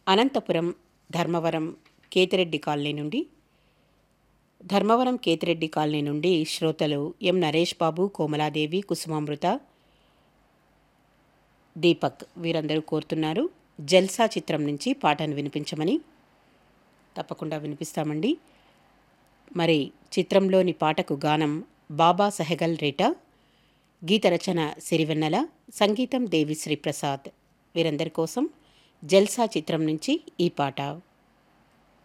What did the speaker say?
Anantapuram Dharmavaram Kethireddy colony నుండి Dharmavaram Kethireddy colony నుండి శ్రోతలు ఎం నరేష్ బాబు కోమలాదేవి కుసుమామృత దీపక్ వీరందరూ కోరుతున్నారు జల్సా చిత్రం నుంచి పాటను వినిపించమని తప్పకుండా వినిపిస్తామండి మరి చిత్రంలోని పాటకు గానం బాబా సెహగల్ రేటా గీత రచన సిరివెన్నెల సంగీతం దేవిశ్రీ ప్రసాద్ వీరందరి కోసం జల్సా చిత్రం నుంచి ఈ పాట